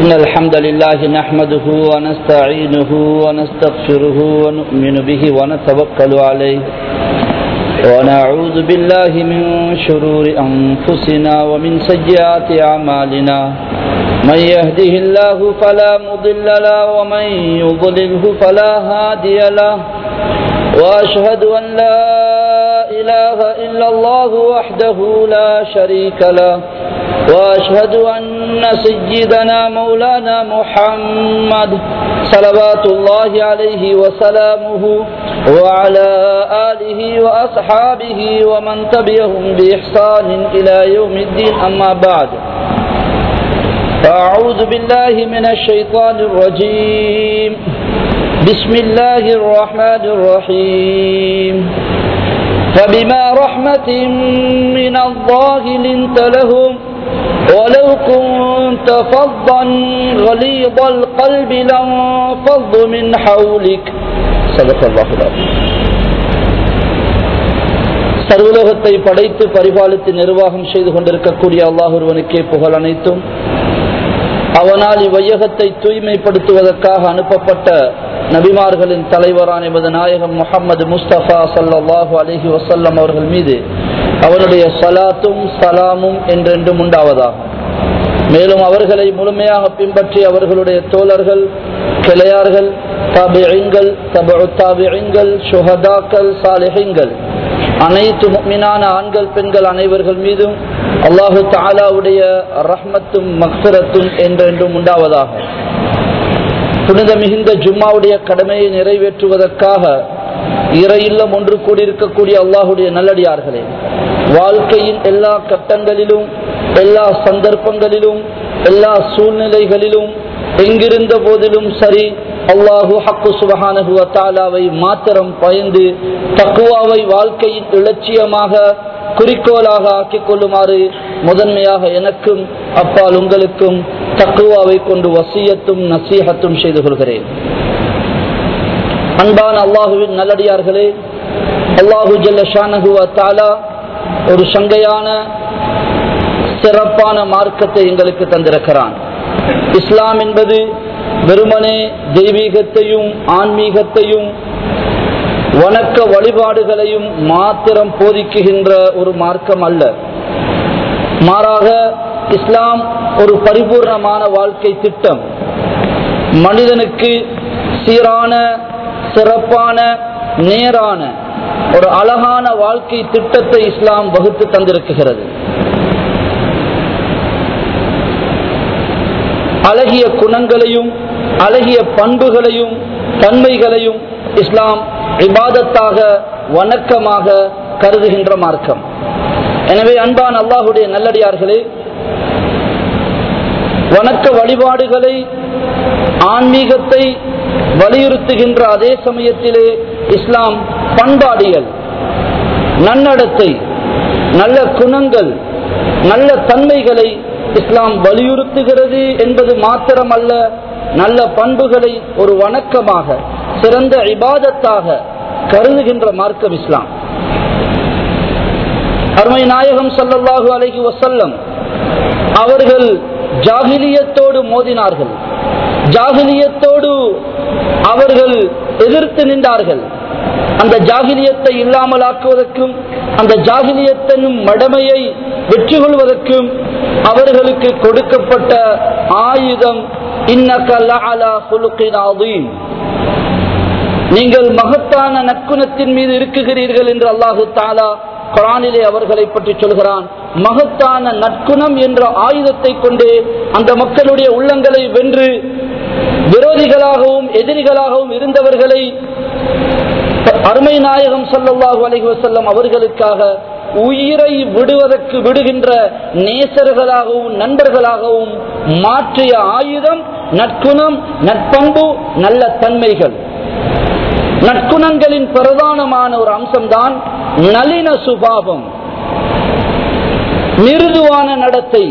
إن الحمد لله نحمده ونستعينه ونستغفره ونؤمن به ونتوكل عليه ونعوذ بالله من شرور أنفسنا ومن سيئات أعمالنا من يهده الله فلا مضل له ومن يضلله فلا هادي له وأشهد أن لا إله إلا الله وحده لا شريك له وأشهد أن سيدنا مولانا محمد صلوات الله عليه وسلامه وعلى آله وأصحابه ومن تبعهم بإحسان إلى يوم الدين أما بعد أعوذ بالله من الشيطان الرجيم بسم الله الرحمن الرحيم فبما رحمة من الله لنت لهم ولو كنت فظا غليظ القلب لانفضوا من حولك صدق الله العظيم சர்வலோகத்தை படைத்து பரிபாலித்து நிர்வாகம் செய்து கொண்டிருக்கக்கூடிய அல்லாஹ் ஒருவனுக்கே புகழ் அனைத்தும் அவனால் இவ்வையகத்தை தூய்மைப்படுத்துவதற்காக அனுப்பப்பட்ட நபிமார்களின் தலைவரான எமது நாயகம் முகமது முஸ்தபா சல்லாஹூ அலஹி வசல்லம் அவர்கள் மீது அவருடைய சலாத்தும் சலாமும் என்றென்றும் உண்டாவதாகும் மேலும் அவர்களை முழுமையாக பின்பற்றி அவர்களுடைய தோழர்கள் கிளையார்கள் தபிங்கள் தபுத்தாபிங்கள் சுஹதாக்கள் சாலிஹங்கள் அனைத்து மீனான ஆண்கள் பெண்கள் அனைவர்கள் மீதும் அல்லாஹு தாலாவுடைய ரஹ்மத்தும் மக்சரத்தும் என்றென்றும் உண்டாவதாக புனித மிகுந்த ஜும்மாவுடைய கடமையை நிறைவேற்றுவதற்காக இறை இல்லம் ஒன்று கூடியிருக்கக்கூடிய அல்லாஹுடைய நல்லடியார்களே வாழ்க்கையின் எல்லா கட்டங்களிலும் எல்லா சந்தர்ப்பங்களிலும் எல்லா சூழ்நிலைகளிலும் எங்கிருந்த போதிலும் சரி அல்லாஹு ஹக்கு சுபஹானஹுவ தாலாவை மாத்திரம் பயந்து தக்குவாவை வாழ்க்கையின் இலட்சியமாக குறிக்கோளாக ஆக்கிக் கொள்ளுமாறு முதன்மையாக எனக்கும் அப்பால் உங்களுக்கும் தக்குவாவை கொண்டு வசியத்தும் நசீகத்தும் செய்து கொள்கிறேன் அன்பான அல்லாஹுவின் நல்லடியார்களே அல்லாஹு ஜல்ல ஷானகுவ தாலா ஒரு சங்கையான சிறப்பான மார்க்கத்தை எங்களுக்கு தந்திருக்கிறான் இஸ்லாம் என்பது வெறுமனே தெய்வீகத்தையும் ஆன்மீகத்தையும் வணக்க வழிபாடுகளையும் மாத்திரம் போதிக்குகின்ற ஒரு மார்க்கம் அல்ல மாறாக இஸ்லாம் ஒரு பரிபூர்ணமான வாழ்க்கை திட்டம் மனிதனுக்கு சீரான சிறப்பான நேரான ஒரு அழகான வாழ்க்கை திட்டத்தை இஸ்லாம் வகுத்து தந்திருக்குகிறது அழகிய குணங்களையும் அழகிய பண்புகளையும் தன்மைகளையும் இஸ்லாம் இபாதத்தாக வணக்கமாக கருதுகின்ற மார்க்கம் எனவே அன்பான் அல்லாஹுடைய நல்லடியார்களே வணக்க வழிபாடுகளை ஆன்மீகத்தை வலியுறுத்துகின்ற அதே சமயத்திலே இஸ்லாம் பண்பாடியல் நன்னடத்தை நல்ல குணங்கள் நல்ல தன்மைகளை இஸ்லாம் வலியுறுத்துகிறது என்பது மாத்திரமல்ல நல்ல பண்புகளை ஒரு வணக்கமாக சிறந்த இபாதத்தாக கருதுகின்ற மார்க்கம் இஸ்லாம் அருமை நாயகம் சல்லல்லாஹு அலஹி வசல்லம் அவர்கள் ஜாகிலியத்தோடு மோதினார்கள் ஜாகிலியத்தோடு அவர்கள் எதிர்த்து நின்றார்கள் அந்த ஜாகிலியத்தை இல்லாமலாக்குவதற்கும் அந்த ஜாகிலியத்தினும் மடமையை வெற்றி கொள்வதற்கும் அவர்களுக்கு கொடுக்கப்பட்ட ஆயுதம் நீங்கள் மகத்தான நற்குணத்தின் மீது இருக்குகிறீர்கள் என்று அல்லாஹு தாலா குரானிலே அவர்களை பற்றி சொல்கிறான் மகத்தான நற்குணம் என்ற ஆயுதத்தை கொண்டு அந்த மக்களுடைய உள்ளங்களை வென்று விரோதிகளாகவும் எதிரிகளாகவும் இருந்தவர்களை அருமை நாயகம் சல்லாஹூ அலஹி வசல்லம் அவர்களுக்காக உயிரை விடுவதற்கு விடுகின்ற நேசர்களாகவும் நண்பர்களாகவும் மாற்றிய ஆயுதம் நற்குணம் நற்பண்பு நல்ல தன்மைகள் நற்குணங்களின் பிரதானமான ஒரு அம்சம்தான் நளின சுபாவம் மிருதுவான நடத்தை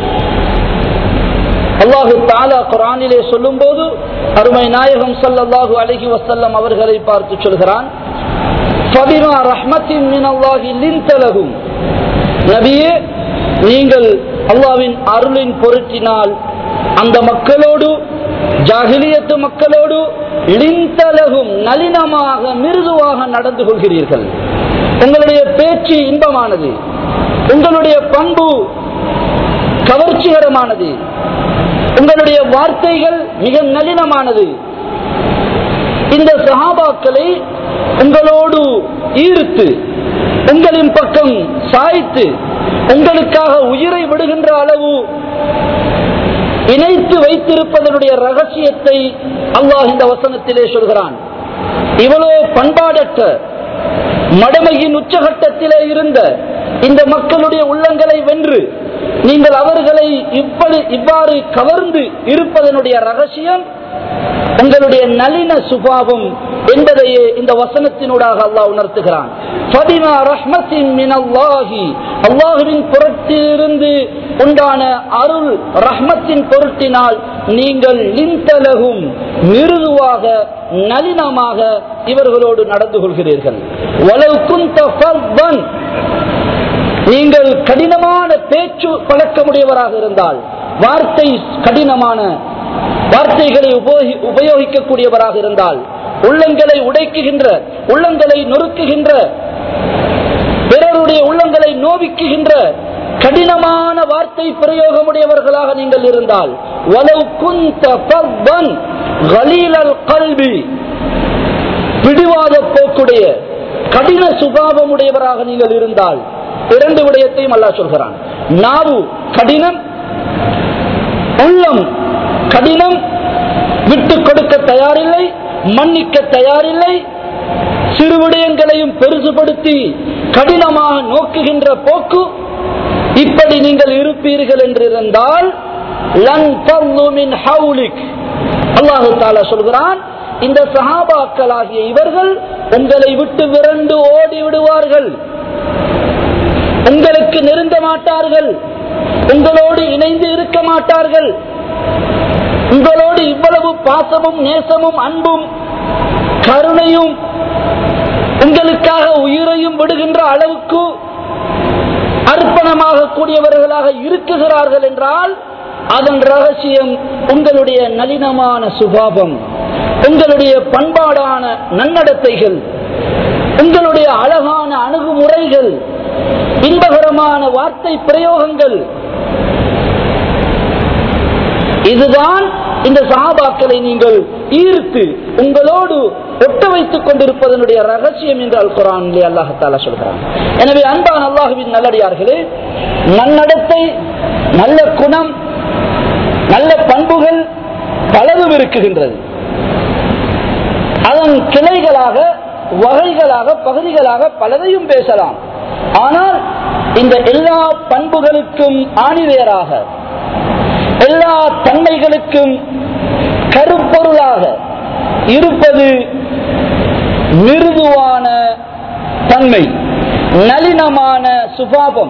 அல்லாஹு தாலா குரானிலே சொல்லும் போது அருமை நாயகம் சல்லாஹு அலஹி வசல்லம் அவர்களை பார்த்து சொல்கிறான் நபியே நீங்கள் அல்லாவின் அருளின் பொருட்டினால் அந்த மக்களோடு ஜாகிலியத்து மக்களோடு லிந்தலகும் நளினமாக மிருதுவாக நடந்து கொள்கிறீர்கள் உங்களுடைய பேச்சு இன்பமானது உங்களுடைய பண்பு கவர்ச்சிகரமானது உங்களுடைய வார்த்தைகள் மிக நளினமானது இந்த சஹாபாக்களை உங்களோடு ஈர்த்து உங்களின் பக்கம் சாய்த்து உங்களுக்காக உயிரை விடுகின்ற அளவு இணைத்து வைத்திருப்பதனுடைய ரகசியத்தை அல்லாஹ் இந்த வசனத்திலே சொல்கிறான் இவ்வளவு பண்பாடற்ற மடமையின் உச்சகட்டத்திலே இருந்த இந்த மக்களுடைய உள்ளங்களை வென்று நீங்கள் அவர்களை இப்படி இவ்வாறு கவர்ந்து இருப்பதனுடைய ரகசியம் உங்களுடைய நளின சுபாவம் என்பதையே இந்த வசனத்தினூடாக அல்லாஹ் உணர்த்துகிறான் ஃபபிமா ரஹ்மத்தின் மினல்லாஹி அல்லாஹுவின் பொருட்டிலிருந்து உண்டான அருள் ரஹ்மத்தின் பொருட்டினால் நீங்கள் லிந்தலகும் மிருதுவாக நளினமாக இவர்களோடு நடந்து கொள்கிறீர்கள் வலவு குந்த ஃபர்தன் நீங்கள் கடினமான பேச்சு பழக்கமுடையவராக இருந்தால் வார்த்தை கடினமான வார்த்தைகளை உபயோகி- உபயோகிக்கக்கூடியவராக இருந்தால் உள்ளங்களை உடைக்குகின்ற உள்ளங்களை நொறுக்குகின்ற பிறருடைய உள்ளங்களை நோவிக்குகின்ற கடினமான வார்த்தை பிரயோகமுடையவர்களாக நீங்கள் இருந்தால் வலவு குந்த ஃபர்தன் கலீலல் கல்வி பிடிவாத போக்குடைய கடின சுபாவமுடையவராக நீங்கள் இருந்தால் இரண்டு விடயத்தையும் அல்லாஹ் சொல்கிறான் நாவு கடினம் உள்ளம் கடினம் விட்டு கொடுக்க தயாரில்லை மன்னிக்க தயாரில்லை சிறு விடயங்களையும் பெருசுபடுத்தி கடினமாக நோக்குகின்ற போக்கு இப்படி நீங்கள் இருப்பீர்கள் என்றிருந்தால் லன் தர்லு மின் ஹவுலிக் அல்லாஹு தாலா சொல்கிறான் இந்த சஹாபாக்களாகிய இவர்கள் உங்களை விட்டு விரண்டு ஓடி விடுவார்கள் உங்களுக்கு நெருங்க மாட்டார்கள் உங்களோடு இணைந்து இருக்க மாட்டார்கள் உங்களோடு இவ்வளவு பாசமும் நேசமும் அன்பும் கருணையும் உங்களுக்காக உயிரையும் விடுகின்ற அளவுக்கு அர்ப்பணமாக கூடியவர்களாக இருக்குகிறார்கள் என்றால் அதன் ரகசியம் உங்களுடைய நளினமான சுபாவம் உங்களுடைய பண்பாடான நன்னடத்தைகள் உங்களுடைய அழகான அணுகுமுறைகள் இன்பகரமான வார்த்தை பிரயோகங்கள் இதுதான் இந்த சஹாபாக்களை நீங்கள் ஈர்த்து உங்களோடு ஒட்ட வைத்துக் கொண்டிருப்பதனுடைய ரகசியம் என்று அல் குரானிலே அல்லாஹால சொல்கிறான் எனவே அன்பான் அல்லாஹுவின் நல்லடியார்களே நன்னடத்தை நல்ல குணம் நல்ல பண்புகள் பலவும் இருக்குகின்றது அதன் கிளைகளாக வகைகளாக பகுதிகளாக பலதையும் பேசலாம் ஆனால் இந்த எல்லா பண்புகளுக்கும் ஆணிவேராக எல்லா தன்மைகளுக்கும் கருப்பொருளாக இருப்பது மிருதுவான தன்மை நளினமான சுபாவம்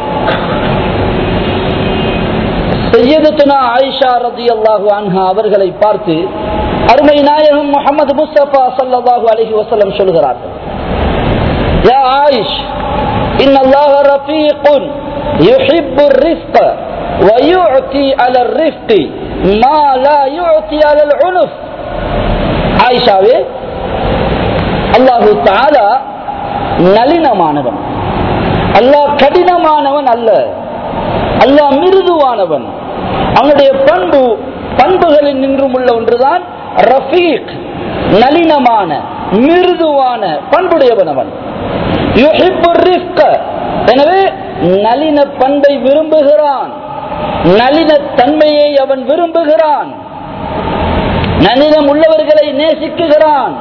செய்யதுனா ஆயிஷா ரதி அல்லாஹு அன்ஹா அவர்களை பார்த்து அருமை நாயகம் முகமது முஸ்தபா சல்லாஹூ அலஹி வசல்லம் சொல்கிறார்கள் யா ஆயிஷ் إن الله رفيق يحب الرفق ويعطي على الرفق ما لا يعطي على العنف ஆயிஷாவே அல்லாஹு தாலா நளினமானவன் அல்லாஹ் கடினமானவன் அல்ல அல்லாஹ் மிருதுவானவன் அவனுடைய பண்பு பண்புகளில் நின்றும் உள்ள ஒன்றுதான் ரஃபீக் நளினமான மிருதுவான பண்புடையவன் அவன் யுஹிப்பு ரிஃப்க. எனவே நளின பண்பை விரும்புகிறான் நளின தன்மையை அவன் விரும்புகிறான் நளினம் உள்ளவர்களை நேசிக்குகிறான்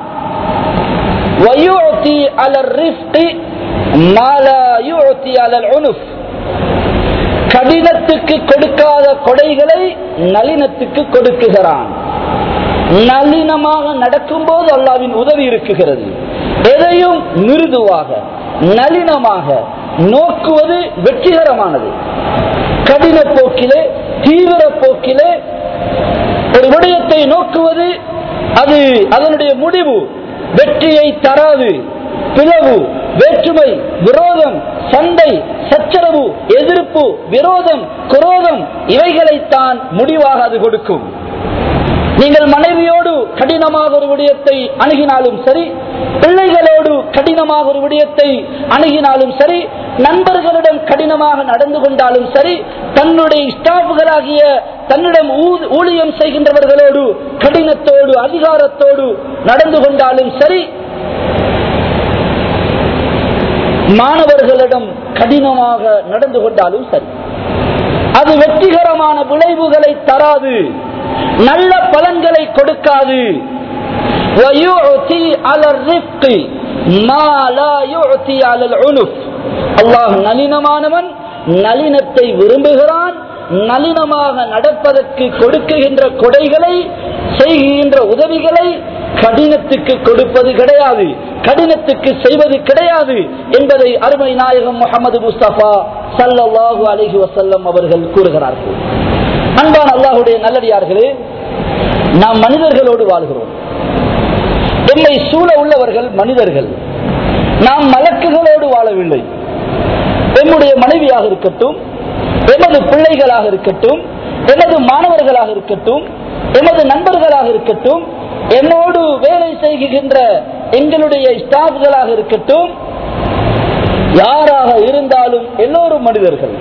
ويعطي على الرفق ما لا يعطي على العنف கடினத்துக்கு கொடுக்காத கொடைகளை நளினத்துக்கு கொடுக்குகிறான் நளினமாக நடக்கும்போது அல்லாவின் உதவி இருக்குகிறது எதையும் மிருதுவாக நளினமாக நோக்குவது வெற்றிகரமானது கடின போக்கிலே தீவிர போக்கிலே ஒரு விடயத்தை நோக்குவது அது அதனுடைய முடிவு வெற்றியை தராது பிளவு வேற்றுமை விரோதம் சண்டை சச்சரவு எதிர்ப்பு விரோதம் குரோதம் இவைகளைத்தான் முடிவாக அது கொடுக்கும் நீங்கள் மனைவியோடு கடினமாக ஒரு விடயத்தை அணுகினாலும் சரி பிள்ளைகளோடு கடினமாக ஒரு விடயத்தை அணுகினாலும் சரி நண்பர்களிடம் கடினமாக நடந்து கொண்டாலும் சரி தன்னுடைய ஸ்டாஃப்களாகிய தன்னிடம் ஊ- ஊழியம் செய்கின்றவர்களோடு கடினத்தோடு அதிகாரத்தோடு நடந்து கொண்டாலும் சரி மாணவர்களிடம் கடினமாக நடந்து கொண்டாலும் சரி அது வெற்றிகரமான விளைவுகளை தராது நல்ல பலன்களை கொடுக்காது وَيُعْتِي عَلَى الرِّفْقِ مَا لَا يُعْتِي عَلَى الْعُنُفِ அல்லாஹ் நளினமானவன் நளினத்தை விரும்புகிறான் நளினமாக நடப்பதற்கு கொடுக்குகின்ற கொடைகளை செய்கின்ற உதவிகளை கடினத்துக்கு கொடுப்பது கிடையாது கடினத்துக்கு செய்வது கிடையாது என்பதை அருமை நாயகம் முகமது முஸ்தபா சல்லல்லாஹு அலைஹி வஸல்லம் அவர்கள் கூறுகிறார்கள் அன்பான அல்லாஹுடைய நல்லடியார்களே நாம் மனிதர்களோடு வாழ்கிறோம் எம்மை சூழ உள்ளவர்கள் மனிதர்கள் நாம் மலக்குகளோடு வாழவில்லை எம்முடைய மனைவியாக இருக்கட்டும் எமது பிள்ளைகளாக இருக்கட்டும் எமது மாணவர்களாக இருக்கட்டும் எமது நண்பர்களாக இருக்கட்டும் என்னோடு வேலை செய்கின்ற எங்களுடைய ஸ்டாஃப்களாக இருக்கட்டும் யாராக இருந்தாலும் எல்லோரும் மனிதர்கள்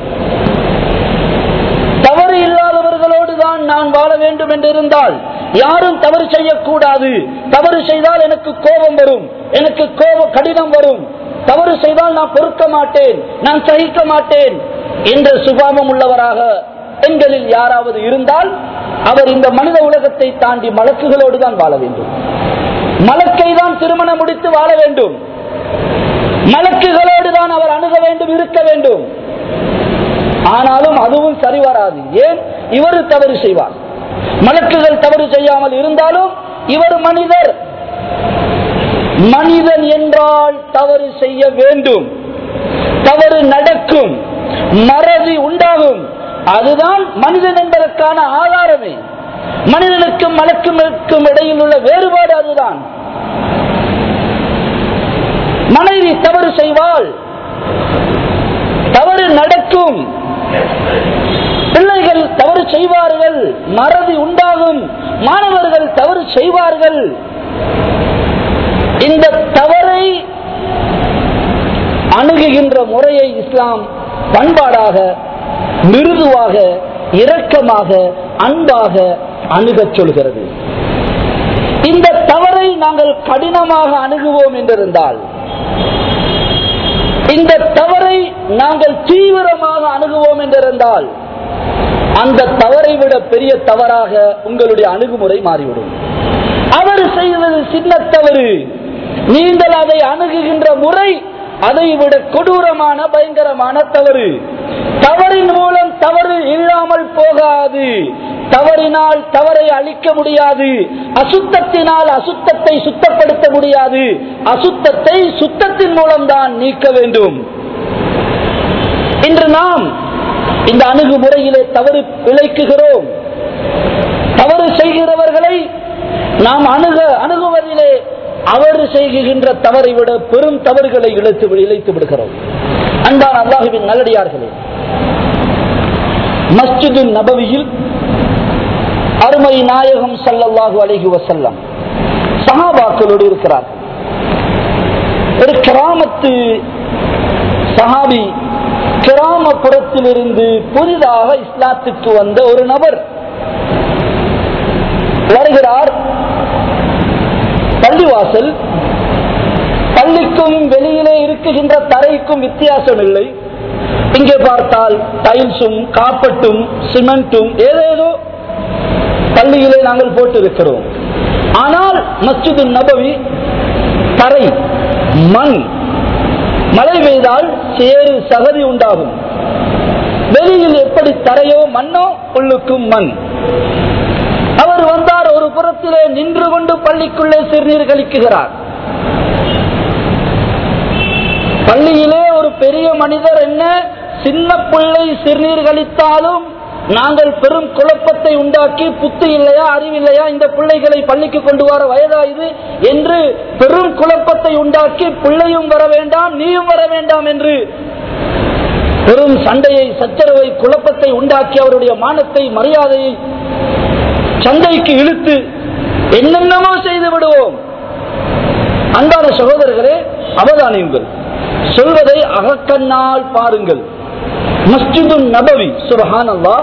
தவறு இல்லாதவர்களோடு தான் நான் வாழ வேண்டும் என்று இருந்தால் யாரும் தவறு செய்யக்கூடாது தவறு செய்தால் எனக்கு கோபம் வரும் எனக்கு கோபம் கடினம் வரும் தவறு செய்தால் நான் பொறுக்க மாட்டேன் நான் சகிக்க மாட்டேன் என்ற சுபாவம் உள்ளவராக பெண்களில் யாராவது இருந்தால் அவர் இந்த மனித உலகத்தை தாண்டி மலக்குகளோடு தான் வாழ வேண்டும் மலக்கை தான் திருமணம் முடித்து வாழ வேண்டும் மலக்குகளோடு தான் அவர் அணுக வேண்டும் இருக்க வேண்டும் ஆனாலும் அதுவும் சரி வராது ஏன் இவர் தவறு செய்வார் மலக்குகள் தவறு செய்யாமல் இருந்தாலும் இவர் மனிதர் மனிதன் என்றால் தவறு செய்ய வேண்டும் தவறு நடக்கும் மறதி உண்டாகும் அதுதான் மனிதன் என்பதற்கான ஆதாரமே மனிதனுக்கும் மலக்குக்கும் இடையில் உள்ள வேறுபாடு அதுதான் மனைவி தவறு செய்வாள் தவறு நடக்கும் பிள்ளைகள் தவறு செய்வார்கள் மறதி உண்டாகும் மாணவர்கள் தவறு செய்வார்கள் இந்த தவறை அணுகுகின்ற முறையை இஸ்லாம் பண்பாடாக மிருதுவாக இரக்கமாக அன்பாக அணுகச் சொல்கிறது இந்த தவறை நாங்கள் கடினமாக அணுகுவோம் என்றிருந்தால் இந்த தவறை நாங்கள் தீவிரமாக அணுகுவோம் என்றிருந்தால் அந்த தவறை விட பெரிய தவறாக உங்களுடைய அணுகுமுறை மாறிவிடும் அவர் செய்தது சின்ன தவறு நீங்கள் அதை அணுகுகின்ற முறை அதை விட கொடூரமான பயங்கரமான தவறு தவறின் மூலம் தவறு இல்லாமல் போகாது தவறினால் தவறை அழிக்க முடியாது அசுத்தத்தினால் அசுத்தத்தை சுத்தப்படுத்த முடியாது அசுத்தத்தை சுத்தத்தின் மூலம்தான் நீக்க வேண்டும் இன்று நாம் இந்த அணுகுமுறையிலே தவறு விளைக்குகிறோம் தவறு செய்கிறவர்களை நாம் அணுக அணுகுவதிலே அவர் செய்கின்ற தவறை விட பெரும் தவறுகளை இழைத்து இழைத்து விடுகிறோம் அன்பான அல்லாஹுவின் நல்லடியார்களே மஸ்ஜிது நபவியில் அருமை நாயகம் சல்லல்லாஹு அலைஹி வசல்லம் சஹாபாக்களோடு இருக்கிறார் ஒரு கிராமத்து சஹாபி கிராமப்புறத்திலிருந்து புதிதாக இஸ்லாத்துக்கு வந்த ஒரு நபர் வருகிறார் பள்ளிவாசல் பள்ளிக்கும் வெளியிலே இருக்குகின்ற தரைக்கும் வித்தியாசம் இல்லை இங்கே பார்த்தால் டைல்ஸும் காப்பட்டும் சிமெண்ட்டும் ஏதேதோ பள்ளியிலே நாங்கள் போட்டு இருக்கிறோம் ஆனால் மஸ்ஜிது நபவி தரை மண் மழை பெய்தால் சேறு சகதி உண்டாகும் வெளியில் எப்படி தரையோ மண்ணோ உள்ளுக்கும் மண் அவர் வந்தார் ஒரு புறத்திலே நின்று கொண்டு பள்ளிக்குள்ளே சிறுநீர் கழிக்குகிறார் பள்ளியிலே ஒரு பெரிய மனிதர் என்ன சின்ன பிள்ளை சிறுநீர் கழித்தாலும் நாங்கள் பெரும் குழப்பத்தை உண்டாக்கி புத்து இல்லையா அறிவில்லையா இந்த பிள்ளைகளை பள்ளிக்கு கொண்டு வர வயதா இது என்று பெரும் குழப்பத்தை உண்டாக்கி பிள்ளையும் வர வேண்டாம் நீயும் வர வேண்டாம் என்று வெறும் சண்டையை சச்சரவை குழப்பத்தை உண்டாக்கி அவருடைய மானத்தை மரியாதையை சந்தைக்கு இழுத்து என்னென்னமோ செய்து விடுவோம் அன்பான சகோதரர்களே அவதானியுங்கள் சொல்வதை அகக்கண்ணால் பாருங்கள் மஸ்ஜிது நபவி சுபஹான் அல்லா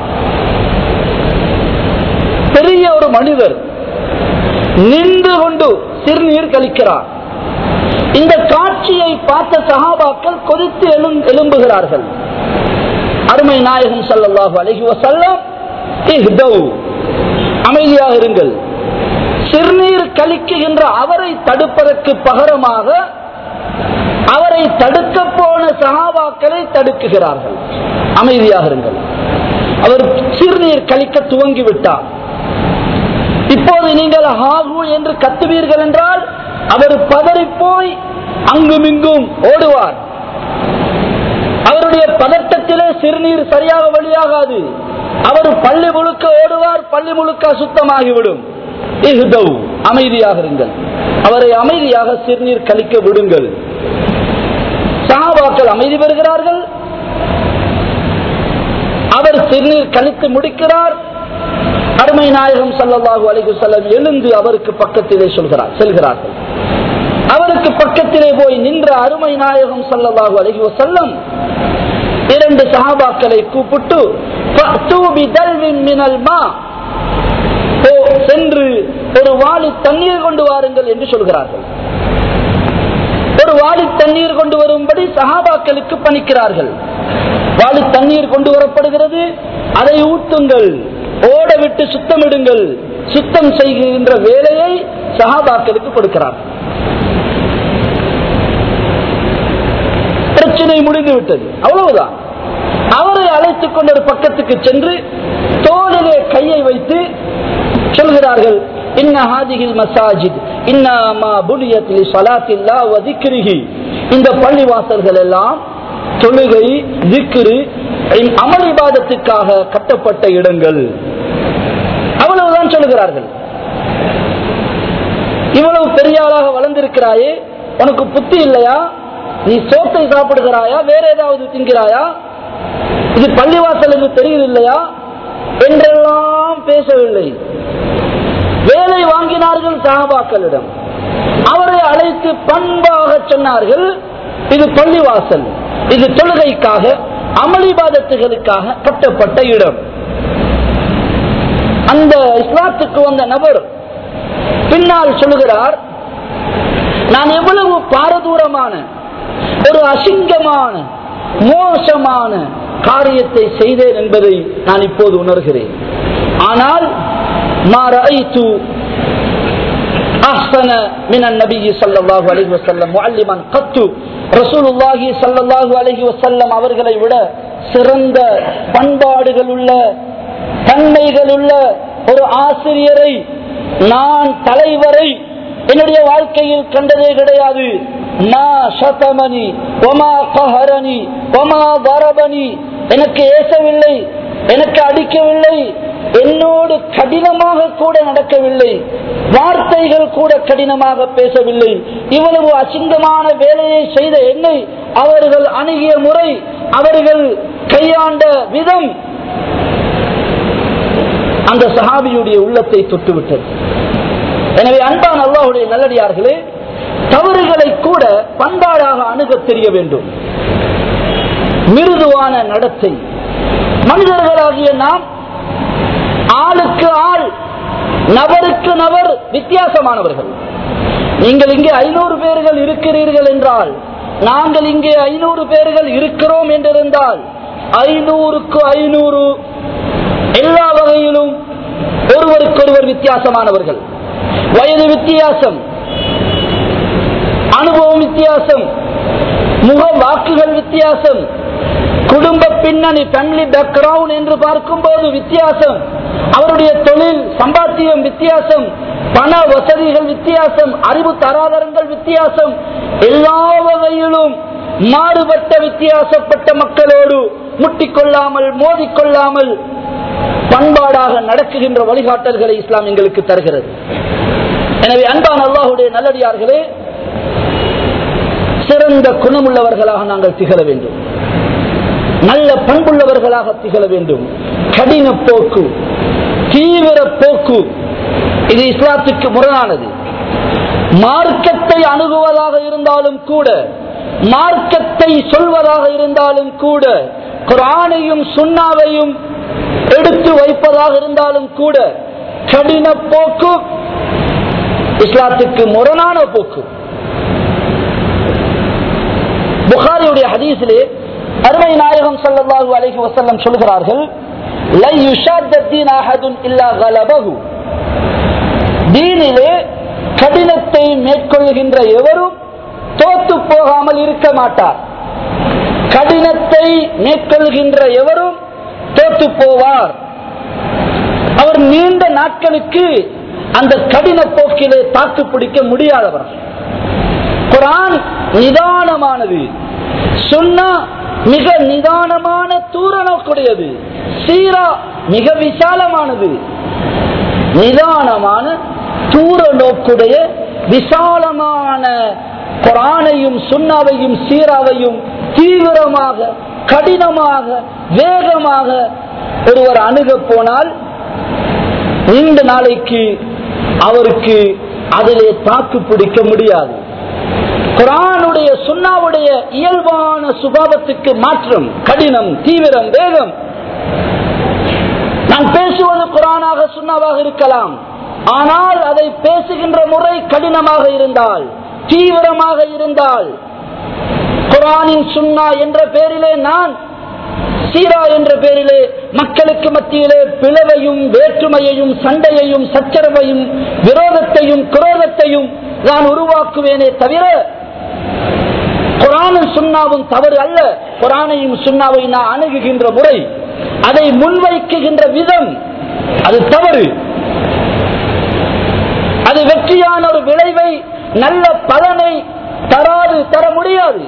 பெரிய ஒரு மனிதர் நின்று கொண்டு சிறுநீர் கழிக்கிறார் இந்த காட்சியை பார்த்த சகாபாக்கள் கொதித்து எழும் எழும்புகிறார்கள் அருமை நாயகம் சல்லல்லாஹு அலைஹி வஸல்லம் இஹ்தவ் அமைதியாக இருங்கள் சிறுநீர் கழிக்குகின்ற அவரை தடுப்பதற்கு பகரமாக அவரை தடுக்க போன சகாபாக்களை தடுக்குகிறார்கள் அமைதியாக இருங்கள் அவர் சிறுநீர் கழிக்க துவங்கி விட்டார் இப்போது நீங்கள் ஹாகு என்று கத்துவீர்கள் என்றால் அவர் பதறி போய் அங்குமிங்கும் ஓடுவார் அவருடைய பதட்டத்திலே சிறுநீர் சரியாக வழியாகாது அவர் பள்ளி முழுக்க ஓடுவார் பள்ளி முழுக்க சுத்தமாகிவிடும் இஹ்தவ், அமைதியாக இருங்கள் அவரை அமைதியாக சிறுநீர் கழிக்க விடுங்கள் சஹாபாக்கள் அமைதி பெறுகிறார்கள் அவர் சிறுநீர் கழித்து முடிக்கிறார் அருமை நாயகம் சல்லல்லாஹு அலைஹி வஸல்லம் எழுந்து அவருக்கு பக்கத்திலே சொல்கிறார் செல்கிறார்கள் அவருக்கு பக்கத்திலே போய் நின்ற அருமை நாயகம் சல்லல்லாஹு அலைஹி வஸல்லம் இரண்டு சஹாபாக்களை கூப்பிட்டு "ஃபஅத்தூ பிதல்வின் மினல் மா" "ஓ, சென்று ஒரு வாளி தண்ணீர் கொண்டு வாருங்கள் என்று சொல்கிறார்கள் ஒரு வாளி தண்ணீர் கொண்டு வரும்படி சஹாபாக்களுக்கு பணிக்கிறார்கள் வாளி தண்ணீர் கொண்டு வரப்படுகிறது அதை ஊட்டுங்கள் ஓட விட்டு சுத்தமிடுங்கள் சுத்தம் செய்கின்ற வேலையை சஹாபாக்களுக்கு கொடுக்கிறார்கள் பிரச்சனை முடிந்து விட்டது அவ்வளவுதான் அவரை அழைத்துக் கொண்ட ஒரு பக்கத்துக்கு சென்று தோளிலே கையை வைத்து சொல்கிறார்கள் இன்ன ஹாதிகில் மசாஜித் இன்னமா புனியத் லி ஸலாத்தில்லா வ திக்ரிஹி இந்த பள்ளிவாசல்கள் எல்லாம் தொழுகை திக்ரு அமல் இபாதத்துக்காக கட்டப்பட்ட இடங்கள் அவ்வளவுதான் சொல்லுகிறார்கள் இவ்வளவு பெரிய ஆளாக வளர்ந்திருக்கிறாயே உனக்கு புத்தி இல்லையா நீ சோத்தை சாப்பிடுகிறாயா வேற ஏதாவது திங்கிறாயா இது பள்ளிவாசல் என்று தெரியுது இல்லையா என்றெல்லாம் பேசவில்லை வேலை வாங்கினார்கள் சஹாபாக்களிடம் அவரை அழைத்து பண்பாக சொன்னார்கள் இது பள்ளிவாசல் இது தொழுகைக்காக அமளிபாதத்துகளுக்காக கட்டப்பட்ட இடம் அந்த இஸ்லாத்துக்கு வந்த நபர் பின்னால் சொல்லுகிறார் நான் எவ்வளவு பாரதூரமான ஒரு அசிங்கமான மோசமான காரியத்தை செய்தேன் என்பதை நான் இப்போது உணர்கிறேன் ஆனால் ما رأيت أحسن من النبي صلى الله عليه وسلم معلما قط رسول الله صلى الله عليه وسلم அவர்களை விட சிறந்த பண்பாடுகள் உள்ள தன்மைகள் உள்ள ஒரு ஆசிரியரை நான் தலைவரை என்னுடைய வாழ்க்கையில் கண்டதே கிடையாது மா சதமணி ஒமா கஹரணி ஒமா வரபனி எனக்கு ஏசவில்லை எனக்கு அடிக்கவில்லை என்னோடு கடினமாக கூட நடக்கவில்லை வார்த்தைகள் கூட கடினமாக பேசவில்லை இவ்வளவு அசிங்கமான வேலையை செய்த என்னை அவர்கள் அணுகிய முறை அவர்கள் கையாண்ட விதம் அந்த சஹாபியுடைய உள்ளத்தை தொட்டுவிட்டது எனவே அன்பான் அல்லாஹுடைய நல்லடியார்களே தவறுகளை கூட பண்பாடாக அணுகத் தெரிய வேண்டும் மிருதுவான நடத்தை மனிதர்களாகிய நாம் ஆளுக்கு ஆள் நபருக்கு நபர் வித்தியாசமானவர்கள் நீங்கள் இங்கே ஐநூறு பேர்கள் இருக்கிறீர்கள் என்றால் நாங்கள் இங்கே ஐநூறு பேர்கள் இருக்கிறோம் என்றிருந்தால் ஐநூறுக்கு ஐநூறு எல்லா வகையிலும் ஒருவருக்கொருவர் வித்தியாசமானவர்கள் வயது வித்தியாசம் அனுபவம் வித்தியாசம் முக வாக்குகள் வித்தியாசம் குடும்ப பின்னணி ஃபேமிலி பேக்ரவுண்ட் என்று பார்க்கும்போது வித்தியாசம் அவருடைய தொழில் சம்பாத்தியம் வித்தியாசம் பண வசதிகள் வித்தியாசம் அறிவு தராதரங்கள் வித்தியாசம் எல்லா வகையிலும் மாறுபட்ட வித்தியாசப்பட்ட மக்களோடு முட்டிக்கொள்ளாமல் மோதிக்கொள்ளாமல் பண்பாடாக நடக்குகின்ற வழிகாட்டல்களை இஸ்லாம் எங்களுக்கு தருகிறது எனவே அன்பான் அல்லாஹுடைய நல்லடியார்களே சிறந்த குணமுள்ளவர்களாக நாங்கள் திகழ வேண்டும் நல்ல பண்புள்ளவர்களாக திகழ வேண்டும் கடின போக்கு தீவிர போக்கு இது இஸ்லாத்துக்கு முரணானது மார்க்கத்தை அணுகுவதாக இருந்தாலும் கூட மார்க்கத்தை சொல்வதாக இருந்தாலும் கூட குரானையும் சுண்ணாவையும் எடுத்து வைப்பதாக இருந்தாலும் கூட கடின போக்கு இஸ்லாத்துக்கு முரணான போக்கு புகாரியுடைய ஹதீஸிலே அருமை நாயகம் ஸல்லல்லாஹு அலைஹி வஸல்லம் சொல்கிறார்கள் லை யுஷாத்த தீன் அஹதுன் இல்லா கலபஹு தீனிலே கடினத்தை மேற்கொள்கின்ற எவரும் தோத்து போகாமல் இருக்க மாட்டார் கடினத்தை மேற்கொள்கின்ற எவரும் தோத்து போவார் அவர் நீண்ட நாட்களுக்கு அந்த கடின போக்கிலே தாக்கு பிடிக்க முடியாதவர் குரான் நிதானமானது சொன்னா மிக நிதானமான தூர நோக்குடையது சீரா மிக விசாலமானது நிதானமான தூர நோக்குடைய விசாலமான குரானையும் சுண்ணாவையும் சீராவையும் தீவிரமாக கடினமாக வேகமாக ஒருவர் அணுக போனால் நீண்ட நாளைக்கு அவருக்கு அதிலே தாக்கு பிடிக்க முடியாது குரானுடைய சுண்ணாவுடைய இயல்பான சுபாவத்துக்கு மாற்றம் கடினம் தீவிரம் வேகம் நான் பேசுவது குரானாக சுண்ணாவாக இருக்கலாம் ஆனால் அதை பேசுகின்ற முறை கடினமாக இருந்தால் தீவிரமாக இருந்தால் குரானின் சுண்ணா என்ற பெயரிலே நான் சீரா என்ற பெயரிலே மக்களுக்கு மத்தியிலே பிளவையும் வேற்றுமையையும் சண்டையையும் சச்சரவையும் விரோதத்தையும் குரோதத்தையும் நான் உருவாக்குவேனே தவிர குரானும் சுண்ணாவும் தவறு அல்ல குரானையும் சுண்ணாவை நான் அணுகுகின்ற முறை அதை முன்வைக்குகின்ற விதம் அது தவறு அது வெற்றியான ஒரு விளைவை நல்ல பலனை தராது தர முடியாது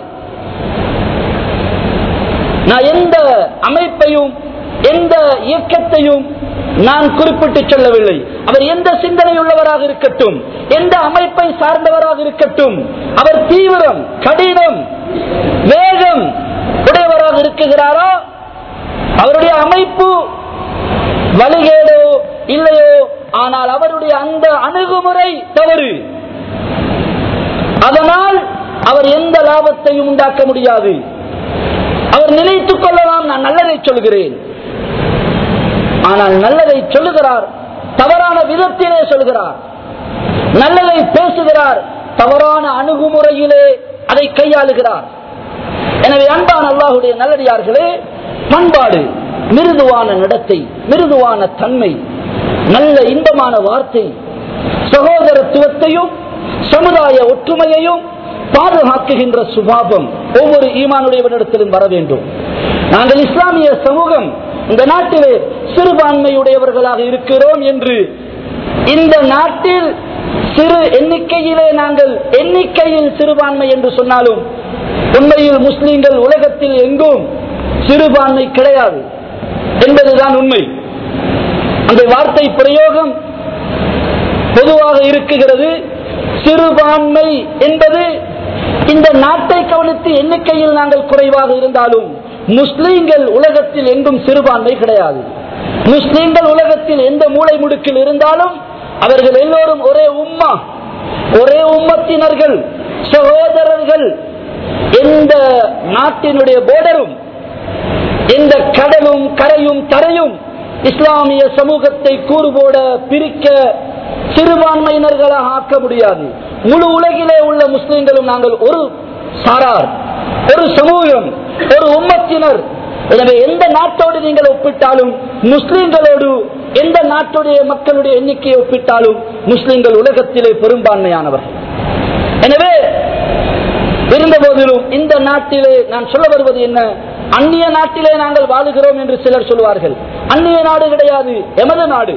நான் எந்த அமைப்பையும் எந்த இயக்கத்தையும் நான் குறிப்பிட்டு சொல்லவில்லை அவர் எந்த சிந்தனை உள்ளவராக இருக்கட்டும் எந்த அமைப்பை சார்ந்தவராக இருக்கட்டும் அவர் தீவிரம் கடினம் வேகம் உடையவராக இருக்குகிறாரா அவருடைய அமைப்பு வழிகேடோ இல்லையோ ஆனால் அவருடைய அந்த அணுகுமுறை தவறு அதனால் அவர் எந்த லாபத்தையும் உண்டாக்க முடியாது அவர் நினைத்துக் கொள்ளலாம் நான் நல்லதை சொல்கிறேன் ஆனால் நல்லதை சொல்லுகிறார் தவறான விதத்திலே சொல்கிறார் நல்லதை பேசுகிறார் தவறான அணுகுமுறையிலே அதை கையாளுகிறார் எனவே அன்பான அல்லாஹுடைய நல்லடியார்களே பண்பாடு மிருதுவான நடத்தை மிருதுவான தன்மை நல்ல இன்பமான வார்த்தை சகோதரத்துவத்தையும் சமுதாய ஒற்றுமையையும் பாதுகாக்குகின்ற சுபாவம் ஒவ்வொரு ஈமானுடையவனிடத்திலும் வர வேண்டும் நாங்கள் இஸ்லாமிய சமூகம் இந்த நாட்டிலே சிறுபான்மையுடையவர்களாக இருக்கிறோம் என்று இந்த நாட்டில் சிறு எண்ணிக்கையிலே நாங்கள் எண்ணிக்கையில் சிறுபான்மை என்று சொன்னாலும் உண்மையில் முஸ்லீம்கள் உலகத்தில் எங்கும் சிறுபான்மை கிடையாது என்பதுதான் உண்மை அந்த வார்த்தை பிரயோகம் பொதுவாக இருக்குகிறது சிறுபான்மை என்பது இந்த நாட்டை கவனித்து எண்ணிக்கையில் நாங்கள் குறைவாக இருந்தாலும் முஸ்லீம்கள் உலகத்தில் எங்கும் சிறுபான்மை கிடையாது முஸ்லீம்கள் உலகத்தில் எந்த மூளை முடுக்கில் இருந்தாலும் அவர்கள் எல்லோரும் ஒரே உம்மா ஒரே உம்மத்தினர்கள் சகோதரர்கள் எந்த நாட்டினுடைய போர்டரும் எந்த கடலும் கரையும் தரையும் இஸ்லாமிய சமூகத்தை கூறுபோட பிரிக்க சிறுபான்மையினர்களாக ஆக்க முடியாது முழு உலகிலே உள்ள முஸ்லிம்களும் நாங்கள் ஒரு சாரார் ஒரு சமூகம் ஒரு உம்மத்தினர் எனவே எந்த நாட்டோடு நீங்கள் ஒப்பிட்டாலும் முஸ்லிம்களோடு எந்த நாட்டுடைய மக்களுடைய எண்ணிக்கையை ஒப்பிட்டாலும் முஸ்லிம்கள் உலகத்திலே பெரும்பான்மையானவர் எனவே இருந்த போதிலும் இந்த நாட்டிலே நான் சொல்ல வருவது என்ன அந்நிய நாட்டிலே நாங்கள் வாழுகிறோம் என்று சிலர் சொல்வார்கள் அந்நிய நாடு கிடையாது எமது நாடு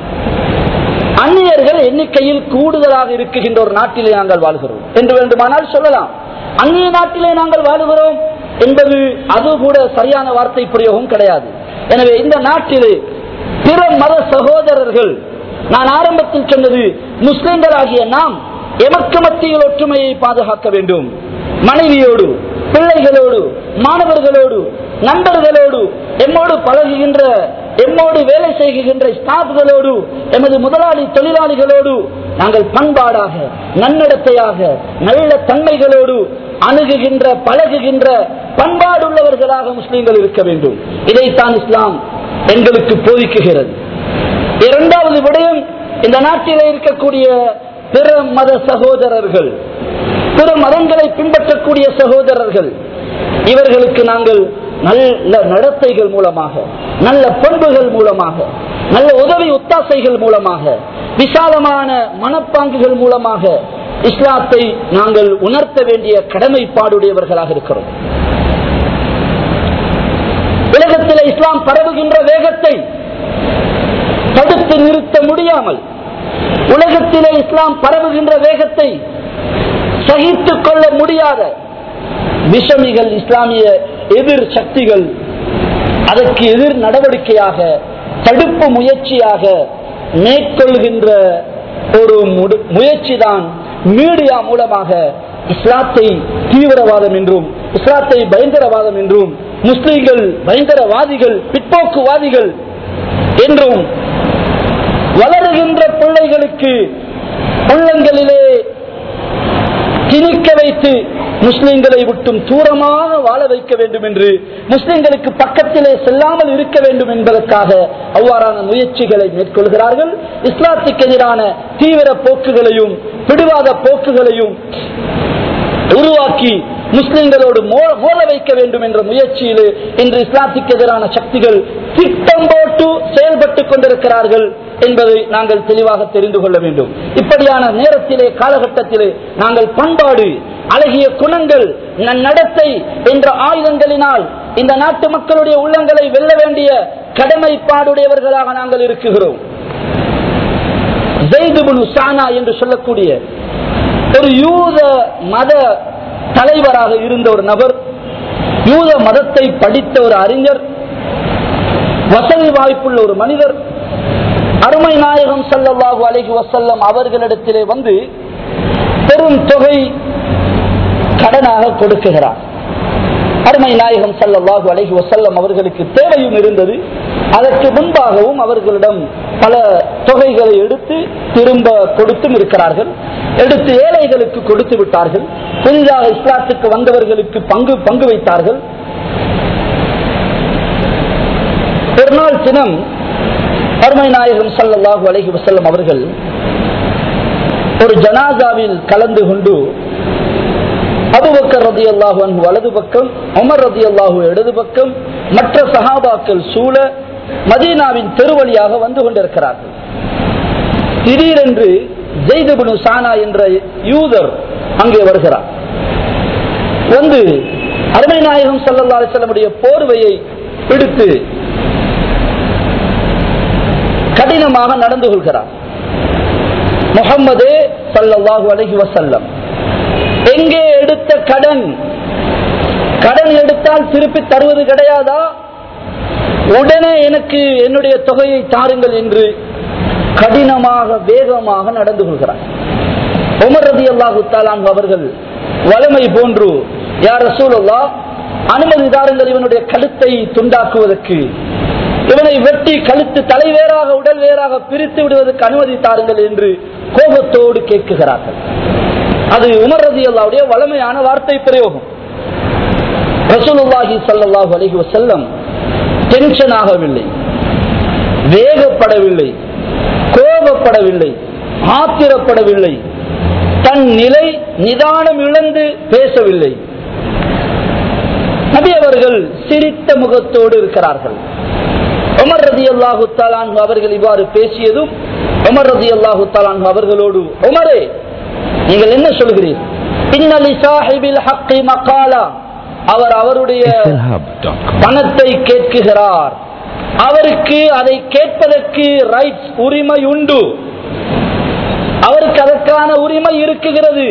அந்நியர்கள் எண்ணிக்கையில் கூடுதலாக இருக்குகின்ற ஒரு நாட்டிலே நாங்கள் வாழ்கிறோம் என்று வேண்டுமானால் சொல்லலாம் அந்நிய நாட்டிலே நாங்கள் வாழுகிறோம் என்பது அது கூட சரியான வார்த்தை பிரயோகம் கிடையாது எனவே இந்த நாட்டிலே பிற மத சகோதரர்கள் நான் ஆரம்பத்தில் சொன்னது முஸ்லிம்களாகிய நாம் எமக்கு மத்தியில் ஒற்றுமையை பாதுகாக்க வேண்டும் மனைவியோடு பிள்ளைகளோடு மாணவர்களோடு நண்பர்களோடு எம்மோடு பழகுகின்ற எம்மோடு வேலை செய்கின்ற ஸ்டாஃப்களோடு எமது முதலாளி தொழிலாளிகளோடு நாங்கள் பண்பாடாக நன்னடத்தையாக நல்ல தன்மைகளோடு அணுகுகின்ற பழகுகின்ற பண்பாடுள்ளவர்களாக முஸ்லீம்கள் இருக்க வேண்டும் இதைத்தான் இஸ்லாம் எங்களுக்கு போதிக்குகிறது இரண்டாவது விடயம் இந்த நாட்டில் இருக்கக்கூடிய பிற மத சகோதரர்கள் பிற மதங்களை பின்பற்றக்கூடிய சகோதரர்கள் இவர்களுக்கு நாங்கள் நல்ல நடத்தைகள் மூலமாக நல்ல பண்புகள் மூலமாக நல்ல உதவி ஒத்தாசைகள் மூலமாக விசாலமான மனப்பாங்குகள் மூலமாக இஸ்லாத்தை நாங்கள் உணர்த்த வேண்டிய கடமைப்பாடுடையவர்களாக இருக்கிறோம் உலகத்தில் இஸ்லாம் பரவுகின்ற வேகத்தை தடுத்து நிறுத்த முடியாமல் உலகத்திலே இஸ்லாம் பரவுகின்ற வேகத்தை சகித்துக் கொள்ள முடியாத விஷமிகள் இஸ்லாமிய எதிர் சக்திகள் அதற்கு எதிர் நடவடிக்கையாக தடுப்பு முயற்சியாக மேற்கொள்கின்ற ஒரு முயற்சி தான் மீடியா மூலமாக இஸ்லாத்தை தீவிரவாதம் என்றும் இஸ்லாத்தை பயங்கரவாதம் என்றும் முஸ்லிம்கள் பயங்கரவாதிகள் பிற்போக்குவாதிகள் என்றும் வளருகின்ற பிள்ளைகளுக்கு உள்ளங்களிலே திணிக்க வைத்து முஸ்லிம்களை விட்டும் தூரமாக வாழ வைக்க வேண்டும் என்று முஸ்லிம்களுக்கு பக்கத்திலே செல்லாமல் இருக்க வேண்டும் என்பதற்காக அவ்வாறான முயற்சிகளை மேற்கொள்கிறார்கள் இஸ்லாத்துக்கு எதிரான தீவிர போக்குகளையும் பிடிவாத போக்குகளையும் உருவாக்கி முஸ்லிம்களோடு மோத வைக்க வேண்டும் என்ற முயற்சியில் இன்று இஸ்லாத்துக்கு எதிரான சக்திகள் திட்டம் போட்டு செயல்பட்டுக் கொண்டிருக்கிறார்கள் என்பதை நாங்கள் தெளிவாக தெரிந்து கொள்ள வேண்டும் இப்படியான நேரத்திலே காலகட்டத்திலே நாங்கள் பண்பாடு அழகிய குணங்கள் நடத்தை என்ற ஆயுதங்களினால் இந்த நாட்டு மக்களுடைய உள்ளங்களை வெல்ல வேண்டிய கடமைப்பாடுடையவர்களாக நாங்கள் இருக்குகிறோம் சானா என்று சொல்லக்கூடிய ஒரு யூத மத தலைவராக இருந்த ஒரு நபர் யூத மதத்தை படித்த ஒரு அறிஞர் வசதி வாய்ப்புள்ள ஒரு மனிதர் அருமை நாயகம் சல்லல்லாஹு அலைஹி வசல்லம் அவர்களிடத்திலே வந்து பெரும் தொகை கடனாக கொடுக்குகிறார் அருமை நாயகம் சல்லல்லாஹு அலைஹி வசல்லம் அவர்களுக்கு தேவையும் இருந்தது அதற்கு முன்பாகவும் அவர்களிடம் பல தொகைகளை எடுத்து திரும்ப கொடுத்தும் இருக்கிறார்கள் எடுத்து ஏழைகளுக்கு கொடுத்து விட்டார்கள் புதிதாக இஸ்லாத்துக்கு வந்தவர்களுக்கு பங்கு பங்கு வைத்தார்கள் ஒரு நாள் தினம் அருமை நாயகம் சல்லாஹூ அலஹி வசல்லம் அவர்கள் ஒரு ஜனாசாவில் கலந்து கொண்டு அபுபக்கர் ரதி அல்லாஹு அன்பு வலது பக்கம் உமர் ரதி அல்லாஹு இடது பக்கம் மற்ற சஹாபாக்கள் சூழ மதீனாவின் தெருவழியாக வந்து கொண்டிருக்கிறார்கள் திடீரென்று ஜெய்தபுனு சானா என்ற யூதர் அங்கே வருகிறார் வந்து அருமை நாயகம் சல்லா அலிசல்லமுடைய போர்வையை பிடித்து கடினமாக நடந்து கொள்கிறார் முகம்மதே சல்லாஹூ அலஹி வசல்லம் எங்கே எடுத்த கடன் கடன் எடுத்தால் திருப்பி தருவது கிடையாதா உடனே எனக்கு என்னுடைய தொகையை தாருங்கள் என்று கடினமாக வேகமாக நடந்து கொள்கிறார் உமர் ரதி அல்லாஹு தாலான் அவர்கள் வளமை போன்று யார் ரசூலல்லா அனுமதி தாருங்கள் இவனுடைய கழுத்தை துண்டாக்குவதற்கு இவனை வெட்டி கழுத்து தலை வேறாக உடல் வேறாக பிரித்து விடுவதற்கு அனுமதி தாருங்கள் என்று கோபத்தோடு கேட்குகிறார்கள் அது உமர் ரதி அல்லாவுடைய வளமையான வார்த்தை பிரயோகம் ரசூலுல்லாஹி சல்லாஹூ அலஹி வசல்லம் டென்ஷன் ஆகவில்லை வேகப்படவில்லை கோபப்படவில்லை ஆத்திரப்படவில்லை தன் நிலை நிதானம் இழந்து பேசவில்லை நபி அவர்கள் சிரித்த முகத்தோடு இருக்கிறார்கள் உமர் ரதி அல்லாஹு தாலான் அவர்கள் இவ்வாறு பேசியதும் உமர் ரதி அல்லாஹு தாலான் அவர்களோடு உமரே நீங்கள் என்ன சொல்கிறீர்கள் இன்னலி சாஹிபில் ஹக்கி மக்காலா அவர் அவருடைய பணத்தை கேட்குகிறார் அவருக்கு அதை கேட்பதற்கு ரைட்ஸ் உரிமை உண்டு அவருக்கு அதற்கான உரிமை இருக்குகிறது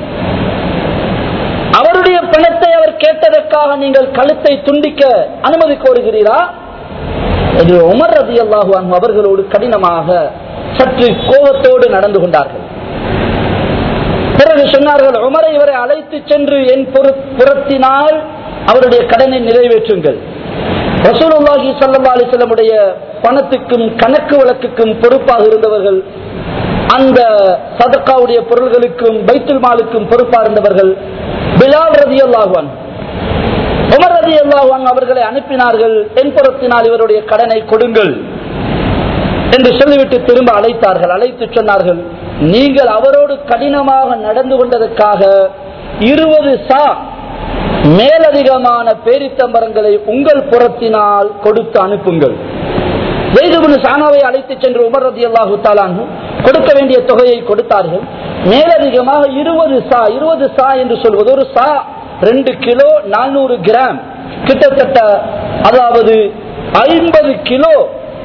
அவருடைய பணத்தை அவர் கேட்டதற்காக நீங்கள் கழுத்தை துண்டிக்க அனுமதி கோருகிறீரா இது உமர் ரதி அல்லாஹு அவர்களோடு கடினமாக சற்று கோபத்தோடு நடந்து கொண்டார்கள் பிறகு சொன்னார்கள் உமரை இவரை அழைத்து சென்று என் பொறு- புறத்தினால் அவருடைய கடனை நிறைவேற்றுங்கள் ரசூலுல்லாஹி ஸல்லல்லாஹு அலைஹி வஸல்லமுடைய பணத்துக்கும் கணக்கு வழக்குக்கும் பொறுப்பாக இருந்தவர்கள் அந்த சதக்காவுடைய பொருள்களுக்கும் பைத்துல் மாலுக்கும் பொறுப்பாக இருந்தவர்கள் பிலால் ரதியல்லாஹு அன்ஹு உமர் ரதியல்லாஹு அன்ஹு அவர்களை அனுப்பினார்கள் என் புறத்தினால் இவருடைய கடனை கொடுங்கள் என்று சொல்லிவிட்டு திரும்ப அழைத்தார்கள் அழைத்து சொன்னார்கள் நீங்கள் அவரோடு கடினமாக நடந்து கொண்டதற்காக இருபது சா மேலதிகமான பேரித்தம்பரங்களை உங்கள் புறத்தினால் கொடுத்து அனுப்புங்கள் ஜெய்துபின் சானாவை அழைத்து சென்று உமர் ரதி அல்லாஹு தாலானு கொடுக்க வேண்டிய தொகையை கொடுத்தார்கள் மேலதிகமாக இருபது சா இருபது சா என்று சொல்வது ஒரு சா ரெண்டு கிலோ நானூறு கிராம் கிட்டத்தட்ட அதாவது ஐம்பது கிலோ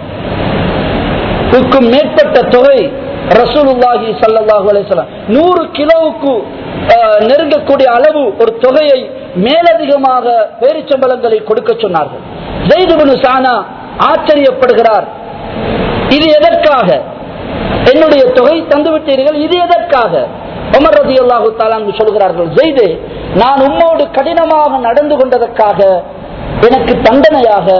க்கும் மேற்பட்ட தொகை ரசூலுல்லாஹி ஸல்லல்லாஹு அலைஹி வஸல்லம் நூறு கிலோவுக்கு அஹ், நெருங்கக்கூடிய அளவு ஒரு தொகையை மேலதிகமாக பேரிச்சம்பளங்களை கொடுக்க சொன்னார்கள் ஜெய்துபுனு சானா ஆச்சரியப்படுகிறார் இது எதற்காக என்னுடைய தொகை தந்து விட்டீர்கள் இது எதற்காக உமர் ரதி அல்லாஹு தாலாங்கு சொல்கிறார்கள் ஜெய்தே நான் உம்மோடு கடினமாக நடந்து கொண்டதற்காக எனக்கு தண்டனையாக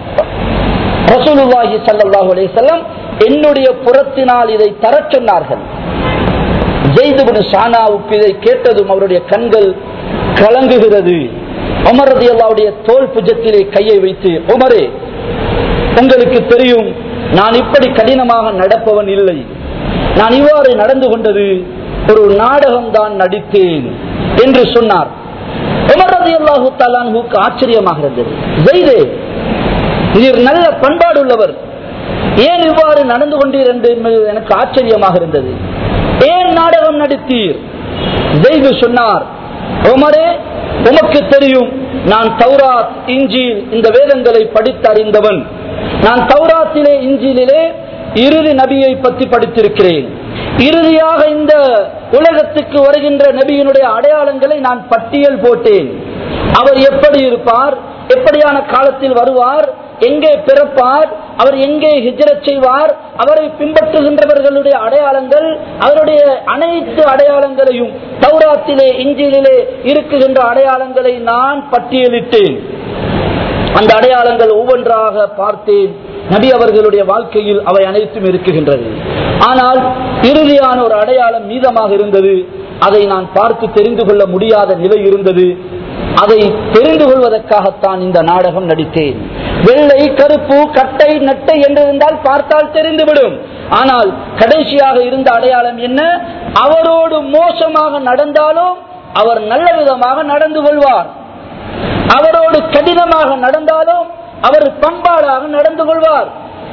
ரசூலுல்லாஹி ஸல்லல்லாஹு அலைஹி வஸல்லம் என்னுடைய புறத்தினால் இதை தரச் சொன்னார்கள் ஜெய்துபின் ஷானாவுக்கு இதை கேட்டதும் அவருடைய கண்கள் கலங்குகிறது உமர் ரதியல்லாவுடைய தோல் புஜத்திலே கையை வைத்து உமரே உங்களுக்கு தெரியும் நான் இப்படி கடினமாக நடப்பவன் இல்லை நான் இவ்வாறு நடந்து கொண்டது ஒரு நாடகம் தான் நடித்தேன் என்று சொன்னார் உமர் ரதியல்லாஹு தலான்ஹுக்கு ஆச்சரியமாக இருந்தது ஜெய்தே நீர் நல்ல பண்பாடு உள்ளவர் ஏன் இவ்வாறு நடந்து கொண்டீர் என்று என்பது எனக்கு ஆச்சரியமாக இருந்தது ஏன் நாடகம் நடித்தீர் ஜெய்து சொன்னார் உமரே உமக்கு தெரியும் நான் தௌராத் இஞ்சில் இந்த வேதங்களை படித்து அறிந்தவன் நான் தௌராத்திலே இஞ்சிலே இறுதி நபியை பற்றி படித்திருக்கிறேன் இறுதியாக இந்த உலகத்துக்கு வருகின்ற நபியினுடைய அடையாளங்களை நான் பட்டியல் போட்டேன் அவர் எப்படி இருப்பார் எப்படியான காலத்தில் வருவார் எங்கே பிறப்பார் அவர் எங்கே ஹிஜரத் செய்வார் அவரை பின்பற்றுகின்றவர்களுடைய அடையாளங்கள் அவருடைய அனைத்து அடையாளங்களையும் தௌராத்திலே இஞ்சிலே இருக்குகின்ற அடையாளங்களை நான் பட்டியலிட்டேன் அந்த அடையாளங்கள் ஒவ்வொன்றாக பார்த்தேன் நபி அவர்களுடைய வாழ்க்கையில் அவை அனைத்தும் இருக்குகின்றது ஆனால் இறுதியான ஒரு அடையாளம் மீதமாக இருந்தது அதை நான் பார்த்து தெரிந்து கொள்ள முடியாத நிலை இருந்தது அதை தெரிந்து கொள்வதற்காகத்தான் இந்த நாடகம் நடித்தேன் வெள்ளை கருப்பு கட்டை நட்டை என்று இருந்தால் பார்த்தால் தெரிந்துவிடும் ஆனால் கடைசியாக இருந்த அடையாளம் என்ன அவரோடு மோசமாக நடந்தாலும் அவர் நல்ல விதமாக நடந்து கொள்வார் அவரோடு கடினமாக நடந்தாலும் அவர் பண்பாடாக நடந்து கொள்வார்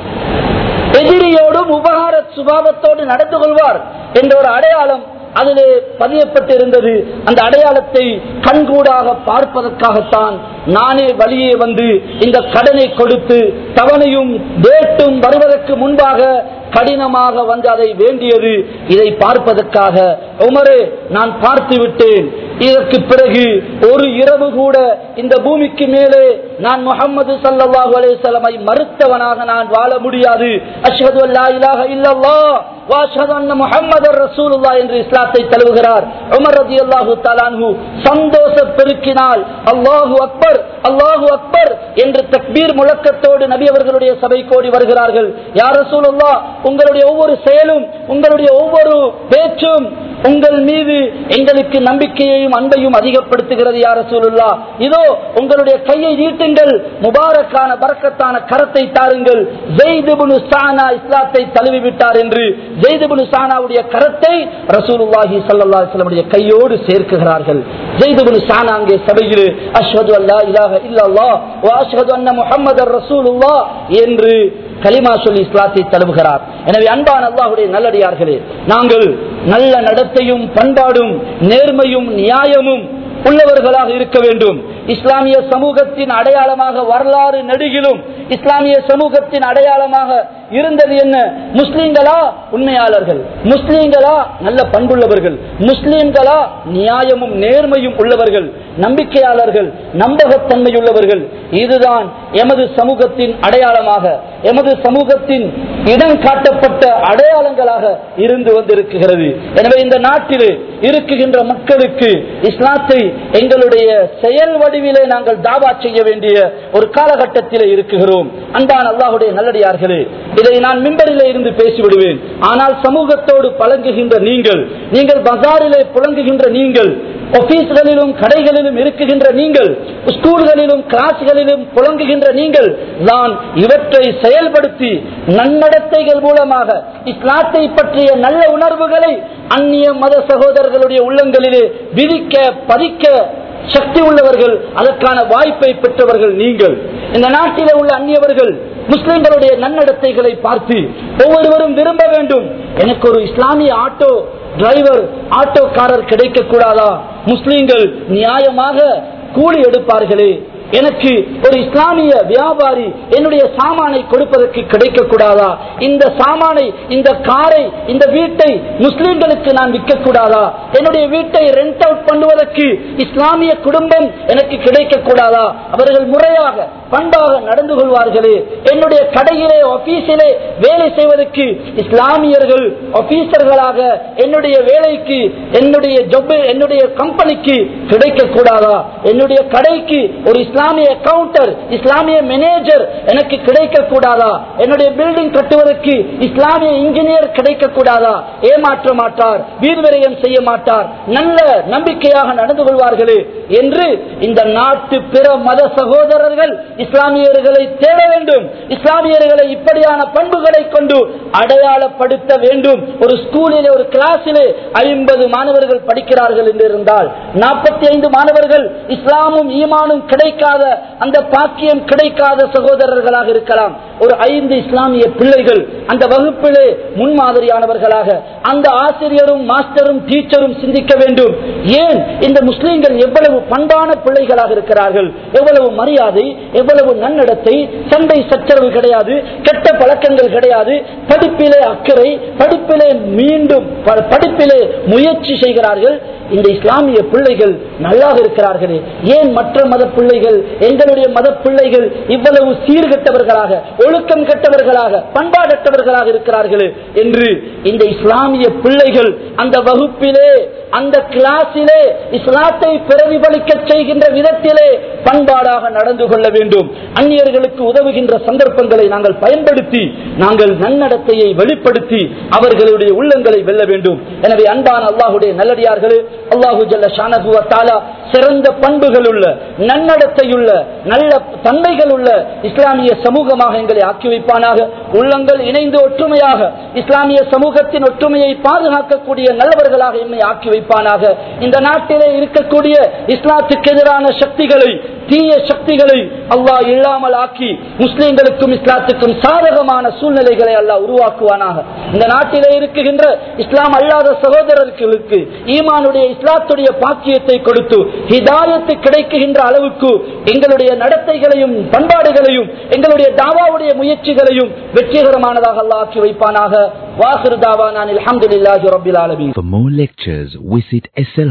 எதிரியோடும் உபகார சுபாவத்தோடு நடந்து கொள்வார் என்ற ஒரு அடையாளம் அதிலே பதியப்பட்டிருந்தது அந்த அடையாளத்தை கண்கூடாக பார்ப்பதற்காகத்தான் நானே வழியே வந்து இந்த கடனை கொடுத்து தவணையும் டேட்டும் வருவதற்கு முன்பாக கடினமாக வந்து அதை வேண்டியது இதை பார்ப்பதற்காக உமரே நான் பார்த்து விட்டேன் இதற்கு பிறகு ஒரு இரவு கூட இந்த பூமிக்கு மேலே நான் முகமது சல்லாஹூ அலைஹிஸ்ஸலாமை மறுத்தவனாக நான் வாழ முடியாது அஷ்ஹது அல்லா இலாஹ இல்லல்லாஹ் வாஷ்ஹது அன்ன முஹம்மதர் ரசூலுல்லாஹ் என்று இஸ்லாத்தை தழுவுகிறார் உமர் ரலியல்லாஹு தஆலாஹு சந்தோஷ பெருக்கினால் அல்லாஹு அக்பர் அல்லாஹு அக்பர் என்று தக்பீர் முழக்கத்தோடு நபி அவர்களுடைய சபை கோடி வருகிறார்கள் யார் ரசூலுல்லாஹ் உங்களுடைய ஒவ்வொரு செயலும் உங்களுடைய ஒவ்வொரு பேச்சும் உங்கள் மீது எங்களுக்கு நம்பிக்கையையும் அன்பையும் அதிகப்படுத்துகிறது யார் ரசூலுல்லா இதோ உங்களுடைய கையை நீட்டுங்கள் முபாரக்கான பறக்கத்தான கரத்தை தாருங்கள் ஜெய்துபுனு சானா இஸ்லாத்தை தழுவி விட்டார் என்று ஜெய்துபுனு சானாவுடைய கரத்தை ரசூலுல்லாஹி ஸல்லல்லாஹு அலைஹி வஸல்லம் கையோடு சேர்க்குகிறார்கள் ஜெய்துபுனு சானா அங்கே சபையில் அஷ்ஹது அல்லா இலாஹ இல்லல்லாஹ் வ அஷ்ஹது அன்ன முஹம்மதர் ரசூலுல்லாஹ் என்று கலிமா சொல்லி இஸ்லாத்தை தழுவுகிறார் எனவே அன்பான அல்லாஹுடைய நல்லடியார்களே நாங்கள் நல்ல நடத்தையும் பண்பாடும் நேர்மையும் நியாயமும் உள்ளவர்களாக இருக்க வேண்டும் இஸ்லாமிய சமூகத்தின் அடையாளமாக வரலாறு நெடுகிலும் இஸ்லாமிய சமூகத்தின் அடையாளமாக இருந்தது என்ன முஸ்லிம்களா உண்மையாளர்கள் முஸ்லிம்களா நல்ல பண்புள்ளவர்கள் முஸ்லிம்களா நியாயமும் நேர்மையும் உள்ளவர்கள் நம்பிக்கையாளர்கள் நம்பகத்தன்மை உள்ளவர்கள் இதுதான் எமது சமூகத்தின் அடையாளமாக எமது சமூகத்தின் இடம் காட்டப்பட்ட அடையாளங்களாக இருந்து வந்திருக்கிறது எனவே இந்த நாட்டிலே இருக்குகின்ற மக்களுக்கு இஸ்லாத்தை எங்களுடைய செயல் வடிவிலே நாங்கள் தாவா செய்ய வேண்டிய ஒரு காலகட்டத்திலே இருக்குகிறோம் அன்பான் அல்லாஹுடைய நல்லடியார்களே இதை நான் மிம்பரிலே இருந்து பேசிவிடுவேன் ஆனால் சமூகத்தோடு பழங்குகின்ற நீங்கள் நீங்கள் பஜாரிலே புழங்குகின்ற நீங்கள் ஆபீஸ்களிலும் கடைகளிலும் இருக்குகின்ற நீங்கள் ஸ்கூல்களிலும் கிளாஸ்களிலும் புழங்குகின்ற நீங்கள் நான் இவற்றை செயல்படுத்தி நன்னடத்தைகள் மூலமாக இஸ்லாத்தை பற்றிய நல்ல உணர்வுகளை அந்நிய மத சகோதரர்களுடைய உள்ளங்களிலே விதிக்க பதிக்க சக்தி உள்ளவர்கள் அதற்கான வாய்ப்பை பெற்றவர்கள் நீங்கள் இந்த நாட்டிலே உள்ள அந்நியவர்கள் முஸ்லிம்களுடைய நன்னடத்தைகளை பார்த்து ஒவ்வொருவரும் விரும்ப வேண்டும் எனக்கு ஒரு இஸ்லாமிய ஆட்டோ டிரைவர் ஆட்டோக்காரர் கிடைக்க கூடாதா முஸ்லிம்கள் நியாயமாக கூலி எடுப்பார்களே எனக்கு ஒரு இஸ்லாமிய வியாபாரி என்னுடைய சாமானை கொடுப்பதற்கு கிடைக்க கூடாதா இந்த சாமானை இந்த காரை இந்த வீட்டை முஸ்லிம்களுக்கு நான் விற்க கூடாதா என்னுடைய வீட்டை ரெண்ட் அவுட் பண்ணுவதற்கு இஸ்லாமிய குடும்பம் எனக்கு கிடைக்க கூடாதா அவர்கள் முறையாக பண்பாக நடந்து கொள்வார்களே என்னுடைய கடையிலே ஆபீஸிலே வேலை செய்வதற்கு இஸ்லாமியர்கள் ஆபீசர்களாக என்னுடைய வேலைக்கு என்னுடைய ஜொப் என்னுடைய கம்பெனிக்கு கிடைக்க கூடாதா என்னுடைய கடைக்கு ஒரு இஸ்லாமிய கவுண்டர் இஸ்லாமிய மேனேஜர் எனக்கு கிடைக்க கூடாதா என்னுடைய பில்டிங் கட்டுவதற்கு இஸ்லாமிய இன்ஜினியர் கிடைக்க கூடாதா ஏமாற்ற மாட்டார் வீர்விரயம் செய்ய மாட்டார் நல்ல நம்பிக்கையாக நடந்து கொள்வார்களே என்று இந்த நாட்டு பிற மத சகோதரர்கள் இஸ்லாமியர்களை தேட வேண்டும் இஸ்லாமியர்களை இப்படியான பண்புகளை கொண்டு அடையாளப்படுத்த வேண்டும் ஒரு ஸ்கூலிலே ஒரு கிளாஸிலே ஐம்பது மாணவர்கள் படிக்கிறார்கள் என்று இருந்தால் நாற்பத்தி ஐந்து மாணவர்கள் இஸ்லாமும் ஈமானும் கிடைக்காத அந்த பாக்கியம் கிடைக்காத சகோதரர்களாக இருக்கலாம் ஒரு ஐந்து இஸ்லாமிய பிள்ளைகள் அந்த வகுப்பிலே முன்மாதிரியானவர்களாக அந்த ஆசிரியரும் மாஸ்டரும் டீச்சரும் சிந்திக்க வேண்டும் ஏன் இந்த முஸ்லிம்கள் எவ்வளவு பண்பான பிள்ளைகளாக இருக்கிறார்கள் எவ்வளவு மரியாதை எவ்வளவு நன்னடத்தை சண்டை சச்சரவு கிடையாது கெட்ட பழக்கங்கள் கிடையாது படிப்பிலே அக்கறை படிப்பிலே மீண்டும் ப- படிப்பிலே முயற்சி செய்கிறார்கள் இந்த இஸ்லாமிய பிள்ளைகள் நல்லாக இருக்கிறார்களே ஏன் மற்ற மத பிள்ளைகள் எங்களுடைய மத பிள்ளைகள் இவ்வளவு சீர்கெட்டவர்களாக ஒழுக்கம் கெட்டவர்களாக பண்பாடற்றவர்களாக இருக்கிறார்களே என்று இந்த இஸ்லாமிய பிள்ளைகள் அந்த வகுப்பிலே அந்த கிளாஸிலே இஸ்லாத்தை பிரதிபலிக்க செய்கின்ற விதத்திலே பண்பாடாக நடந்து கொள்ள வேண்டும் அந்நியர்களுக்கு உதவுகின்ற சந்தர்ப்பங்களை நாங்கள் பயன்படுத்தி நாங்கள் நன்னடத்தையை வெளிப்படுத்தி அவர்களுடைய உள்ளங்களை வெல்ல வேண்டும் எனவே அன்பான அல்லாஹுடைய நல்லடியார்களே அல்லாஹு ஜல்ல ஷானஹு வ தஆலா சிறந்த பண்புகள் உள்ள நன்னடத்தையுள்ள நல்ல தன்மைகள் உள்ள இஸ்லாமிய சமூகமாக எங்களை ஆக்கி வைப்பானாக உள்ளங்கள் இணைந்து ஒற்றுமையாக இஸ்லாமிய சமூகத்தின் ஒற்றுமையை பாதுகாக்கக்கூடிய நல்லவர்களாக எம்மை ஆக்கி வைப்பானாக இந்த நாட்டிலே இருக்கக்கூடிய இஸ்லாத்துக்கு எதிரான சக்திகளை தீய சக்திகளை அல்லாஹ் இல்லாமல் ஆக்கி முஸ்லிம்களுக்கும் இஸ்லாத்துக்கும் சாதகமான சூழ்நிலைகளை அல்லாஹ் உருவாக்குவானாக இந்த நாட்டிலே இருக்குகின்ற இஸ்லாம் அல்லாத சகோதரர்களுக்கு ஈமானுடைய இஸ்லாத்துடைய பாக்கியத்தை கொடுத்து ஹிதாயத்து கிடைக்குகின்ற அளவுக்கு எங்களுடைய நடத்தைகளையும் பண்பாடுகளையும் எங்களுடைய தாவாவுடைய முயற்சிகளையும் வெற்றிகரமானதாக அல்லாஹ் ஆக்கி வைப்பானாக வாஹிர் தாவா நான் அல்ஹம்துலில்லாஹி ரப்பில் ஆலமீன் For more lectures, visit SL